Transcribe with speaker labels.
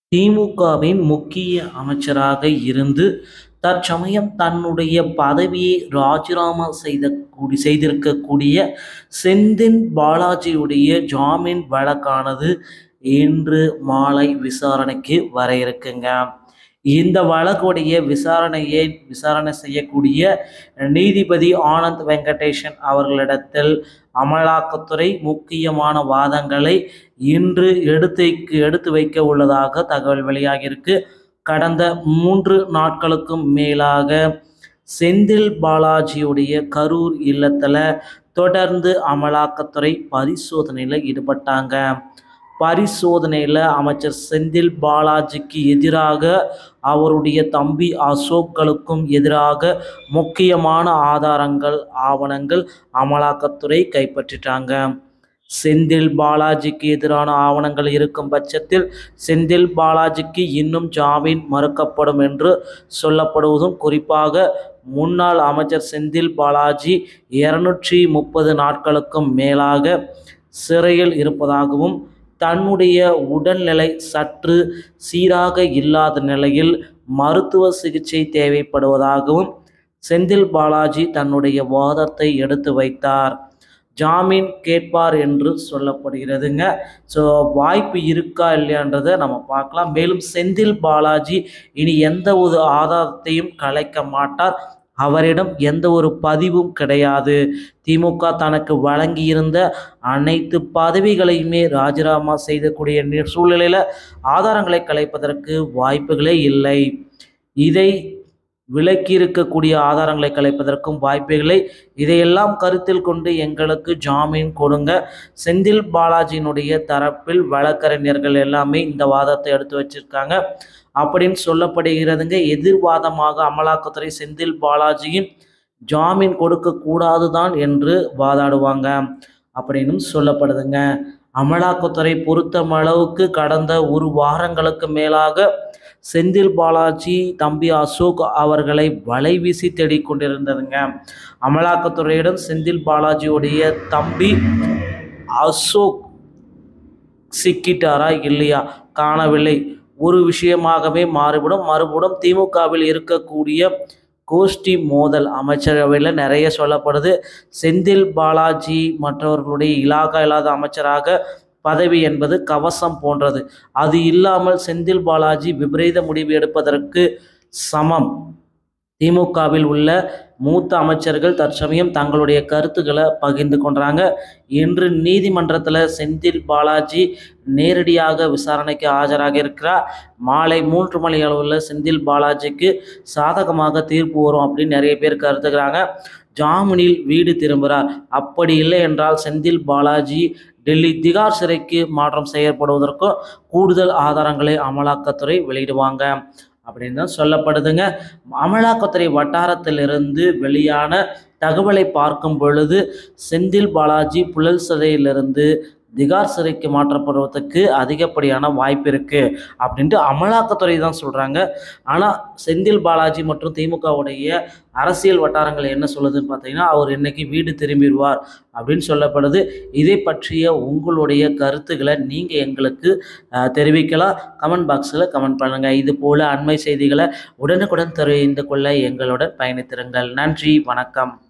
Speaker 1: திமுகவின் முக்கிய அமைச்சராக இருந்து தற்சமயம் தன்னுடைய பதவியை ராஜினாமா செய்த கூடி செய்திருக்கக்கூடிய செந்தில் பாலாஜியுடைய ஜாமீன் வழக்கானது இன்று மாலை விசாரணைக்கு வர இருக்குங்க இந்த வழக்குடைய விசாரணையை விசாரணை செய்யக்கூடிய நீதிபதி ஆனந்த் வெங்கடேஷன் அவர்களிடத்தில் அமலாக்கத்துறை முக்கியமான வாதங்களை இன்று எடுத்து எடுத்து வைக்க உள்ளதாக தகவல் வெளியாகியிருக்கு கடந்த மூன்று நாட்களுக்கும் மேலாக செந்தில் பாலாஜியுடைய கரூர் இல்லத்தில் தொடர்ந்து அமலாக்கத்துறை பரிசோதனையில் ஈடுபட்டாங்க பரிசோதனையில் அமைச்சர் செந்தில் பாலாஜிக்கு எதிராக அவருடைய தம்பி அசோக்களுக்கும் எதிராக முக்கியமான ஆதாரங்கள் ஆவணங்கள் அமலாக்கத்துறை கைப்பற்றிட்டாங்க செந்தில் பாலாஜிக்கு எதிரான ஆவணங்கள் இருக்கும் பட்சத்தில் செந்தில் பாலாஜிக்கு இன்னும் ஜாமீன் மறுக்கப்படும் என்று சொல்லப்படுவதும் குறிப்பாக முன்னாள் அமைச்சர் செந்தில் பாலாஜி இருநூற்றி முப்பது நாட்களுக்கும் மேலாக சிறையில் இருப்பதாகவும் தன்னுடைய உடல்நிலை சற்று சீராக இல்லாத நிலையில் மருத்துவ சிகிச்சை தேவைப்படுவதாகவும் செந்தில் பாலாஜி தன்னுடைய வாதத்தை எடுத்து வைத்தார் ஜாமீன் கேட்பார் என்று சொல்லப்படுகிறதுங்க ஸோ வாய்ப்பு இருக்கா இல்லையான்றதை நம்ம பார்க்கலாம் மேலும் செந்தில் பாலாஜி இனி எந்த ஒரு ஆதாரத்தையும் கலைக்க மாட்டார் அவரிடம் எந்த ஒரு பதிவும் கிடையாது திமுக தனக்கு வழங்கியிருந்த அனைத்து பதவிகளையுமே ராஜினாமா செய்யக்கூடிய சூழ்நிலையில் ஆதாரங்களை கலைப்பதற்கு வாய்ப்புகளே இல்லை இதை விலக்கி இருக்கக்கூடிய ஆதாரங்களை கலைப்பதற்கும் வாய்ப்புகளை இதையெல்லாம் கருத்தில் கொண்டு எங்களுக்கு ஜாமீன் கொடுங்க செந்தில் பாலாஜியினுடைய தரப்பில் வழக்கறிஞர்கள் எல்லாமே இந்த வாதத்தை எடுத்து வச்சிருக்காங்க அப்படின்னு சொல்லப்படுகிறதுங்க எதிர்வாதமாக அமலாக்கத்துறை செந்தில் பாலாஜியின் ஜாமீன் கொடுக்க கூடாது தான் என்று வாதாடுவாங்க அப்படின்னும் சொல்லப்படுதுங்க அமலாக்கத்துறை பொறுத்தம் அளவுக்கு கடந்த ஒரு வாரங்களுக்கு மேலாக செந்தில் பாலாஜி தம்பி அசோக் அவர்களை வலை வீசி தேடிக்கொண்டிருந்ததுங்க அமலாக்கத்துறையிடம் செந்தில் பாலாஜியுடைய தம்பி அசோக் சிக்கிட்டாரா இல்லையா காணவில்லை ஒரு விஷயமாகவே மாறுபடும் மறுபுறம் திமுகவில் இருக்கக்கூடிய கோஷ்டி மோதல் அமைச்சரவையில் நிறைய சொல்லப்படுது செந்தில் பாலாஜி மற்றவர்களுடைய இலாகா இல்லாத அமைச்சராக பதவி என்பது கவசம் போன்றது அது இல்லாமல் செந்தில் பாலாஜி விபரீத முடிவு எடுப்பதற்கு சமம் திமுகவில் உள்ள மூத்த அமைச்சர்கள் தற்சமயம் தங்களுடைய கருத்துக்களை பகிர்ந்து கொண்டாங்க இன்று நீதிமன்றத்தில் செந்தில் பாலாஜி நேரடியாக விசாரணைக்கு ஆஜராக இருக்கிறார் மாலை மூன்று மணி அளவில் செந்தில் பாலாஜிக்கு சாதகமாக தீர்ப்பு வரும் அப்படின்னு நிறைய பேர் கருத்துக்கிறாங்க ஜாமீனில் வீடு திரும்புகிறார் அப்படி இல்லை என்றால் செந்தில் பாலாஜி டெல்லி திகார் சிறைக்கு மாற்றம் செய்யப்படுவதற்கும் கூடுதல் ஆதாரங்களை அமலாக்கத்துறை வெளியிடுவாங்க அப்படின்னு தான் சொல்லப்படுதுங்க அமலாக்கத்துறை வட்டாரத்திலிருந்து வெளியான தகவலை பார்க்கும் பொழுது செந்தில் பாலாஜி புழல் சிறையிலிருந்து திகார் சிறைக்கு மாற்றப்படுவதற்கு அதிகப்படியான வாய்ப்பு இருக்குது அப்படின்ட்டு அமலாக்கத்துறை தான் சொல்கிறாங்க ஆனால் செந்தில் பாலாஜி மற்றும் திமுகவுடைய அரசியல் வட்டாரங்கள் என்ன சொல்லுதுன்னு பார்த்தீங்கன்னா அவர் இன்னைக்கு வீடு திரும்பிடுவார் அப்படின்னு சொல்லப்படுது இதை பற்றிய உங்களுடைய கருத்துக்களை நீங்கள் எங்களுக்கு தெரிவிக்கலாம் கமெண்ட் பாக்ஸில் கமெண்ட் பண்ணுங்கள் இது போல் அண்மை செய்திகளை உடனுக்குடன் தெரிந்து கொள்ள எங்களுடன் பயணித்திருங்கள் நன்றி வணக்கம்